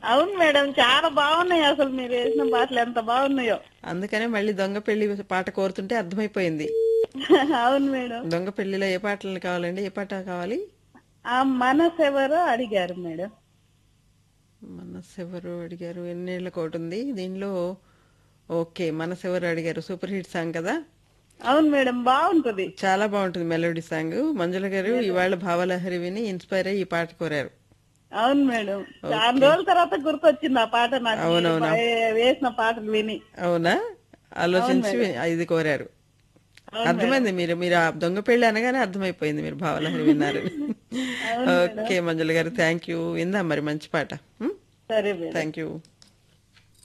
అవును మేడం చాలా బాగున్నాయి అసలు మీరు వేసిన పాటలు ఎంత బాగున్నాయో అందుకనే మళ్ళీ దొంగ పెళ్లి పాట కోరుతుంటే అర్థమైపోయింది అవును మేడం దొంగ పెళ్లిలో ఏ పాటలు కావాలండి ఏ పాట కావాలి ఆ మనసెవరో అడిగారు మేడం మనసెవరు అడిగారు ఎన్నేళ్ల కోటి ఉంది దీనిలో ఓకే మనసెవరు అడిగారు సూపర్ హిట్ సాంగ్ కదా అవును మేడం బాగుంటది చాలా బాగుంటుంది మెలోడీ సాంగ్ మంజుల గారు ఇవాళ భావలహరి విని ఇన్స్పైర్ అయ్యి ఈ పాట కోరారు అవును మేడం చాలా రోజుల తర్వాత గుర్తొచ్చింది ఆ పాట నాకు అవునవును. వే- వేసిన పాటలు విని అవునా ఆలోచించి ఇది కోరారు అర్థమైంది మీరు మీరు ఆ దొంగ పెళ్లి అనగానే అర్థమైపోయింది మీరు భావలహరి విన్నారు ఓకే మంజుల గారు థ్యాంక్ యూ విందాం మరి మంచి పాట సరే మేడం థ్యాంక్ యూ